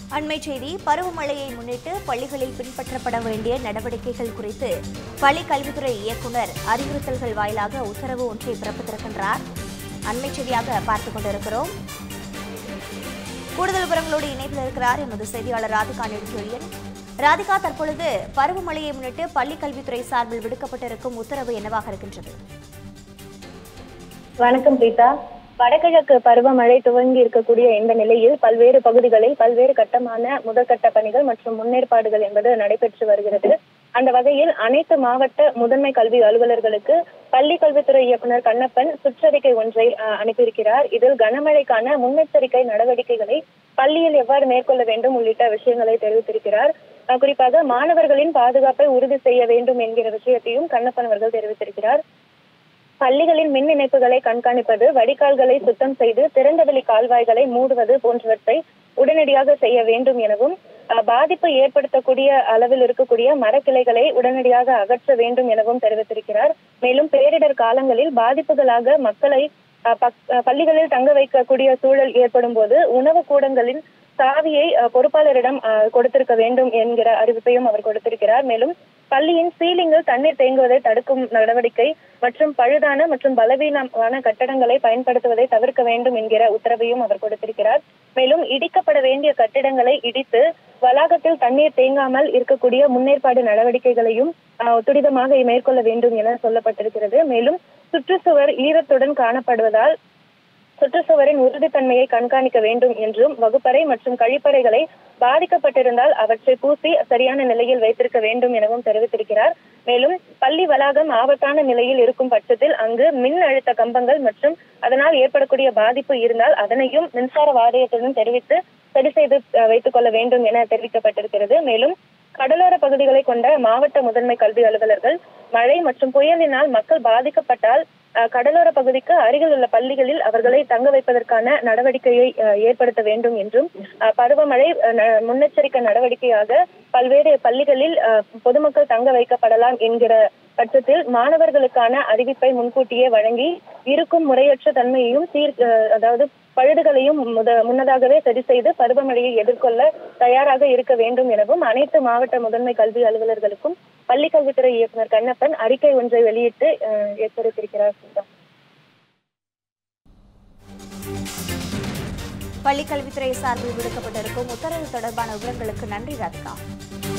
அண்மை செய்தி பருவமழையை முன்னிட்டு பள்ளிகளில் பின்பற்றப்பட வேண்டிய நடவடிக்கைகள் குறித்து பள்ளி கல்வித்துறை இயக்குனர் அறிவுறுத்தல்கள் வாயிலாக உத்தரவு ஒன்றை பிறப்பித்திருக்கின்றார் அண்மை செய்தியாக பார்த்துக் கொண்டிருக்கிறோம் கூடுதல் விவரங்களோடு இணைப்பில் இருக்கிறார் எமது செய்தியாளர் ராதிகா நெடுஞ்செழியன் ராதிகா தற்பொழுது பருவமழையை முன்னிட்டு பள்ளி கல்வித்துறை சார்பில் விடுக்கப்பட்டிருக்கும் உத்தரவு என்னவாக இருக்கின்றது வணக்கம் பிரீதா வடகிழக்கு பருவமழை துவங்கி இருக்கக்கூடிய இந்த நிலையில் பல்வேறு பகுதிகளில் பல்வேறு கட்டமான முதற்கட்ட பணிகள் மற்றும் முன்னேற்பாடுகள் என்பது நடைபெற்று வருகிறது அந்த வகையில் அனைத்து மாவட்ட முதன்மை கல்வி அலுவலர்களுக்கு பள்ளி கல்வித்துறை இயக்குனர் கண்ணப்பன் சுற்றறிக்கை ஒன்றை அஹ், அனுப்பியிருக்கிறார் இதில் கனமழைக்கான முன்னெச்சரிக்கை நடவடிக்கைகளை பள்ளியில் எவ்வாறு மேற்கொள்ள வேண்டும் உள்ளிட்ட விஷயங்களை தெரிவித்திருக்கிறார் அஹ், குறிப்பாக மாணவர்களின் பாதுகாப்பை உறுதி செய்ய வேண்டும் என்கிற விஷயத்தையும் கண்ணப்பன் அவர்கள் தெரிவித்திருக்கிறார் பள்ளிகளின் மின் இணைப்புகளை கண்காணிப்பது வடிகால்களை சுத்தம் செய்து திறந்தவெளி கால்வாய்களை மூடுவது போன்றவற்றை உடனடியாக செய்ய வேண்டும் எனவும் அஹ், பாதிப்பு ஏற்படுத்தக்கூடிய அளவில் இருக்கக்கூடிய மரக்கிளைகளை உடனடியாக அகற்ற வேண்டும் எனவும் தெரிவித்திருக்கிறார் மேலும் பேரிடர் காலங்களில் பாதிப்புகளாக மக்களை அஹ், பக்- அஹ், பள்ளிகளில் தங்க வைக்கக்கூடிய சூழல் ஏற்படும் போது உணவு கூடங்களின் சாவியை அஹ், பொறுப்பாளரிடம் அஹ், கொடுத்திருக்க வேண்டும் என்கிற அறிவிப்பையும் அவர் கொடுத்திருக்கிறார் மேலும் பள்ளியின் சீலிங்கில் தண்ணீர் தேங்குவதை தடுக்கும் நடவடிக்கை மற்றும் பழுதான மற்றும் பலவீனமான கட்டடங்களை பயன்படுத்துவதை தவிர்க்க வேண்டும் என்கிற உத்தரவையும் அவர் கொடுத்திருக்கிறார் மேலும் இடிக்கப்பட வேண்டிய கட்டிடங்களை இடித்து வளாகத்தில் தண்ணீர் தேங்காமல் இருக்கக்கூடிய முன்னேற்பாடு நடவடிக்கைகளையும் அஹ், துரிதமாக மேற்கொள்ள வேண்டும் என சொல்லப்பட்டிருக்கிறது மேலும் சுற்றுச்சுவர் ஈரத்துடன் காணப்படுவதால் சுற்றுச்சுவரின் உறுதித்தன்மையை கண்காணிக்க வேண்டும் என்றும் வகுப்பறை மற்றும் கழிப்பறைகளை பாதிக்கப்பட்டிருந்தால் அவற்றை பூசி சரியான நிலையில் வைத்திருக்க வேண்டும் எனவும் தெரிவித்திருக்கிறார் மேலும் பள்ளி வளாகம் ஆபத்தான நிலையில் இருக்கும் பட்சத்தில் அங்கு மின் அழுத்த கம்பங்கள் மற்றும் அதனால் ஏற்படக்கூடிய பாதிப்பு இருந்தால் அதனையும் மின்சார வாரியத்திடம் தெரிவித்து சரி செய்து அஹ், வைத்துக் கொள்ள வேண்டும் என தெரிவிக்கப்பட்டிருக்கிறது மேலும் கடலோர பகுதிகளை கொண்ட மாவட்ட முதன்மை கல்வி அலுவலர்கள் மழை மற்றும் புயலினால் மக்கள் பாதிக்கப்பட்டால் அஹ், கடலோர பகுதிக்கு அருகில் உள்ள பள்ளிகளில் அவர்களை தங்க வைப்பதற்கான நடவடிக்கையை அஹ், ஏற்படுத்த வேண்டும் என்றும் அஹ், பருவமழை அஹ், ந- முன்னெச்சரிக்கை நடவடிக்கையாக பல்வேறு பள்ளிகளில் அஹ், பொதுமக்கள் தங்க வைக்கப்படலாம் என்கிற பட்சத்தில் மாணவர்களுக்கான அறிவிப்பை முன்கூட்டியே வழங்கி இருக்கும் முறையற்ற தன்மையையும் சீர் அஹ், அதாவது பழுதுகளையும் முத முன்னதாகவே சரி செய்து பருவமழையை எதிர்கொள்ள தயாராக இருக்க வேண்டும் எனவும் அனைத்து மாவட்ட முதன்மை கல்வி அலுவலர்களுக்கும் பள்ளி கல்வித்துறை இயக்குனர் கண்ணப்பன் அறிக்கை ஒன்றை வெளியிட்டு அஹ், எச்சரித்திருக்கிறார் சுதா. பள்ளி கல்வித்துறை சார்பில் விடுக்கப்பட்டிருக்கும் உத்தரவு தொடர்பான விவரங்களுக்கு நன்றி ராதிகா